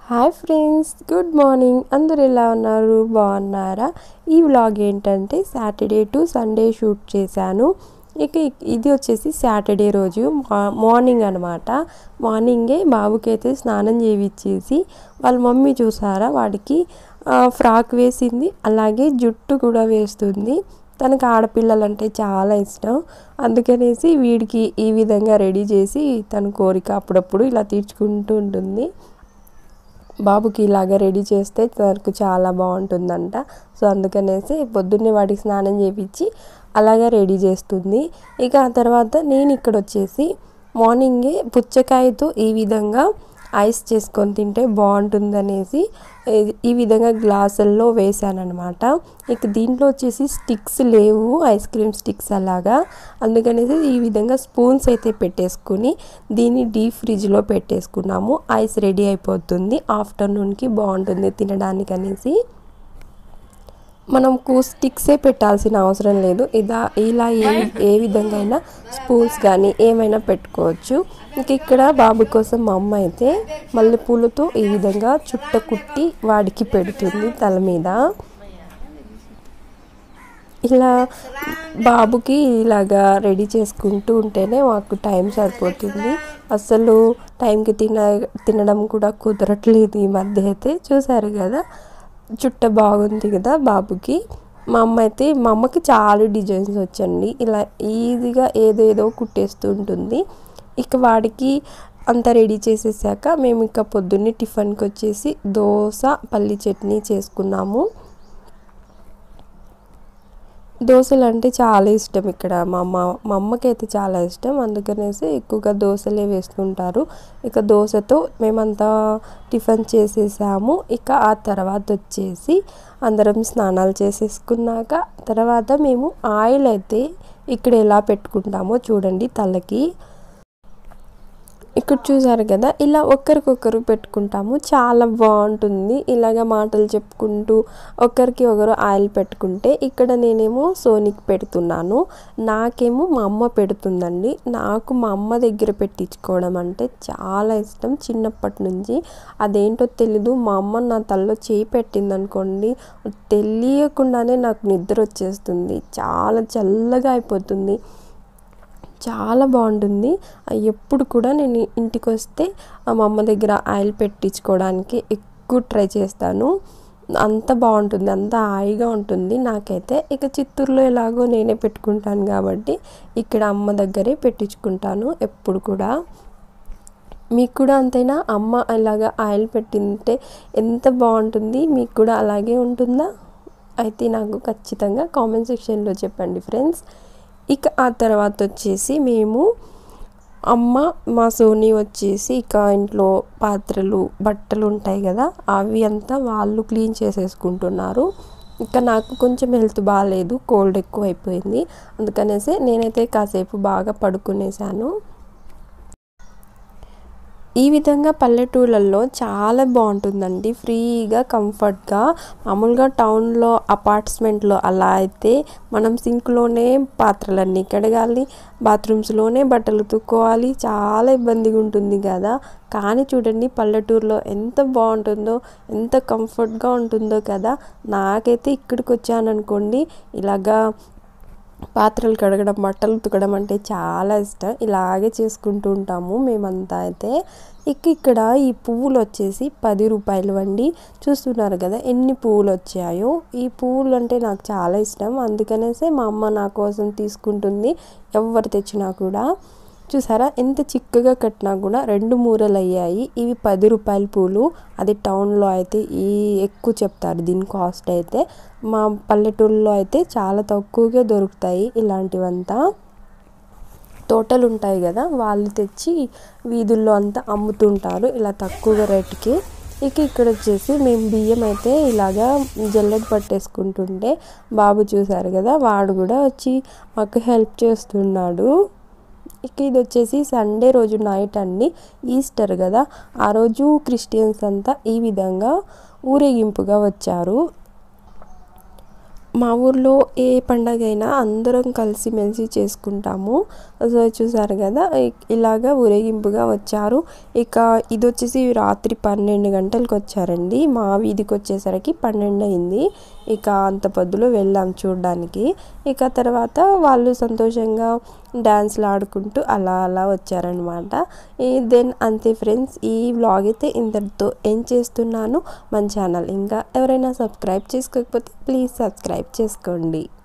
hi friends good morning అందరు ఎలా ఉన్నారు బాగున్నారా ఈ వ్లాగ్ ఏంటంటే సాటర్డే టు సండే షూట్ చేశాను ఇక ఇది వచ్చేసి సాటర్డే రోజు మా- మార్నింగ్ అనమాట మార్నింగే బాబుకి అయితే స్నానం చేయించేసి వాళ్ళ మమ్మీ చూసారా వాడికి ఆ, ఫ్రాక్ వేసింది అలాగే జుట్టు కూడా వేస్తుంది తనకు ఆడపిల్లలంటే చాలా ఇష్టం అందుకనేసి వీడికి ఈ విధంగా రెడీ చేసి తన కోరిక అప్పుడప్పుడు ఇలా తీర్చుకుంటూ ఉంటుంది బాబుకి ఇలాగ రెడీ చేస్తే తనకు చాలా బాగుంటుందంట సో అందుకనేసి పొద్దున్నే వాడికి స్నానం చేపించి అలాగే రెడీ చేస్తుంది ఇక ఆ తర్వాత నేను ఇక్కడ వచ్చేసి మార్నింగే పుచ్చకాయతో ఈ విధంగా ఐస్ చేసుకొని తింటే బాగుంటుందనేసి ఈ- ఈ విధంగా గ్లాసుల్లో వేసానమాట ఇక దీంట్లో వచ్చేసి స్టిక్స్ లేవు ఐస్ క్రీమ్ స్టిక్స్ అలాగా అందుకనేసి ఈ విధంగా స్పూన్స్ అయితే పెట్టేసుకుని దీన్ని డీప్ ఫ్రిడ్జ్లో పెట్టేసుకున్నాము ఐస్ రెడీ అయిపోతుంది ఆఫ్టర్నూన్కి బాగుంటుంది తినడానికి అనేసి మనకు స్టిక్సే పెట్టాల్సిన అవసరం లేదు ఇదా ఇలా ఏ ఏ విధంగా అయినా స్పూన్స్ కానీ ఏమైనా పెట్టుకోవచ్చు ఇంక ఇక్కడ బాబు కోసం మా అమ్మ అయితే మల్లెపూలతో ఈ విధంగా చుట్ట కుట్టి వాడికి పెడుతుంది తల మీద ఇలా బాబుకి ఇలాగా రెడీ చేసుకుంటూ ఉంటేనే మాకు టైం సరిపోతుంది అసలు టైంకి తిన తినడం కూడా కుదరట్లేదు ఈ మధ్య అయితే చూసారు కదా చుట్ట బాగుంది కదా బాబుకి మా అమ్మ అయితే మా అమ్మకి చాలా డిజైన్స్ వచ్చండి ఇలా ఈజీగా ఏదేదో కుట్టేస్తూ ఉంటుంది ఇక వాడికి అంతా రెడీ చేసేసాక మేము ఇంకా పొద్దున్నే టిఫిన్కి వచ్చేసి దోశ పల్లి చట్నీ చేసుకున్నాము దోశలు అంటే చాలా ఇష్టం ఇక్కడ మా అమ్మ మా అమ్మకి అయితే చాలా ఇష్టం అందుకనేసి ఎక్కువగా దోశలే వేస్తుంటారు ఇక దోశతో మేమంతా టిఫిన్ చేసేసాము ఇక ఆ తర్వాత వచ్చేసి అందరం స్నానాలు చేసేసుకున్నాక తర్వాత మేము ఆయిల్ అయితే ఇక్కడ ఎలా పెట్టుకుంటామో చూడండి తలకి ఇక్కడ చూసారు కదా ఇలా ఒకరికొకరు పెట్టుకుంటాము చాలా బాగుంటుంది ఇలాగ మాటలు చెప్పుకుంటూ ఒకరికి ఒకరు ఆయిల్ పెట్టుకుంటే ఇక్కడ నేనేమో సోనికి పెడుతున్నాను నాకేమో మా అమ్మ పెడుతుందండి నాకు మా అమ్మ దగ్గర పెట్టించుకోవడం అంటే చాలా ఇష్టం చిన్నప్పటి నుంచి అదేంటో తెలీదు మా అమ్మ నా తలలో చేయి పెట్టింది అనుకోండి తెలియకుండానే నాకు నిద్ర వచ్చేస్తుంది చాలా చల్లగా అయిపోతుంది చాలా బాగుంటుంది ఎప్పుడు కూడా నేను ఇంటికి వస్తే ఆ మా అమ్మ దగ్గర ఆయిల్ పెట్టించుకోవడానికి ఎక్కువ ట్రై చేస్తాను అంత బాగుంటుంది అంత హాయిగా ఉంటుంది నాకైతే ఇక చిత్తూరులో ఎలాగో నేనే పెట్టుకుంటాను కాబట్టి ఇక్కడ అమ్మ దగ్గరే పెట్టించుకుంటాను ఎప్పుడు కూడా మీకు కూడా అంతైనా అమ్మ ఇలాగా ఆయిల్ పెట్టింటే ఎంత బాగుంటుంది మీకు కూడా అలాగే ఉంటుందా అయితే నాకు ఖచ్చితంగా కామెంట్ సెక్షన్లో చెప్పండి ఫ్రెండ్స్ ఇక ఆ తర్వాత వచ్చేసి మేము అమ్మ మా సోనీ వచ్చేసి ఇక ఇంట్లో పాత్రలు బట్టలు ఉంటాయి కదా అవి అంతా వాళ్ళు క్లీన్ చేసేసుకుంటున్నారు ఇక నాకు కొంచెం హెల్త్ బాగాలేదు కోల్డ్ ఎక్కువ అయిపోయింది అందుకనేసి నేనైతే కాసేపు బాగా పడుకునేసాను ఈ విధంగా పల్లెటూళ్ళల్లో చాలా బాగుంటుందండి ఫ్రీగా కంఫర్ట్గా మామూలుగా టౌన్లో అపార్ట్మెంట్లో అలా అయితే మనం సింక్లోనే పాత్రలన్నీ కడగాలి బాత్రూమ్స్లోనే బట్టలు ఉతుక్కోవాలి చాలా ఇబ్బందిగా ఉంటుంది కదా కానీ చూడండి పల్లెటూరులో ఎంత బాగుంటుందో ఎంత కంఫర్ట్గా ఉంటుందో కదా నాకైతే ఇక్కడికి వచ్చాననుకోండి ఇలాగా పాత్రలు కడగడం బట్టలు ఉతకడం అంటే చాలా ఇష్టం ఇలాగే చేసుకుంటూ ఉంటాము మేమంతా అయితే ఇక ఇక్కడ ఈ పువ్వులు వచ్చేసి పది రూపాయలు అండి చూస్తున్నారు కదా ఎన్ని పువ్వులు వచ్చాయో ఈ పువ్వులు అంటే నాకు చాలా ఇష్టం అందుకనేసే మా అమ్మ నా కోసం తీసుకుంటుంది ఎవరు తెచ్చినా కూడా చూసారా ఎంత చిక్కగా కట్టినా కూడా రెండు మూరలు అయ్యాయి ఇవి పది రూపాయల పూలు అది టౌన్లో అయితే ఈ ఎక్కువ చెప్తారు దీని కాస్ట్ అయితే మా పల్లెటూరులో అయితే చాలా తక్కువగా దొరుకుతాయి ఇలాంటివంతా తోటలు ఉంటాయి కదా వాళ్ళు తెచ్చి వీధుల్లో అంతా అమ్ముతుంటారు ఇలా తక్కువ రేటుకి ఇక ఇక్కడ వచ్చేసి మేము బియ్యం అయితే ఇలాగా జల్లెడ పట్టేసుకుంటుంటే బాబు చూసారు కదా వాడు కూడా వచ్చి మాకు హెల్ప్ చేస్తున్నాడు ఇక ఇది వచ్చేసి సండే రోజు నైట్ అండి ఈస్టర్ కదా ఆ రోజు క్రిస్టియన్స్ అంతా ఈ విధంగా ఊరేగింపుగా వచ్చారు మా ఊర్లో ఏ పండగ అయినా అందరం కలిసిమెలిసి చేసుకుంటాము సో చూసారు కదా ఇ- ఇలాగా ఊరేగింపుగా వచ్చారు ఇక ఇది వచ్చేసి రాత్రి పన్నెండు గంటలకు వచ్చారండి మా వీధికి వచ్చేసరికి పన్నెండు అయింది ఇక అంత పొద్దులో వెళ్ళాం చూడడానికి ఇక తర్వాత వాళ్ళు సంతోషంగా డ్యాన్స్లు ఆడుకుంటూ అలా అలా వచ్చారనమాట దెన్ అంతే ఫ్రెండ్స్ ఈ వ్లాగ్ అయితే ఇంతటితో ఏం చేస్తున్నాను మన ఛానల్ ఇంకా ఎవరైనా సబ్స్క్రైబ్ చేసుకోకపోతే ప్లీజ్ సబ్స్క్రైబ్ చేసుకోండి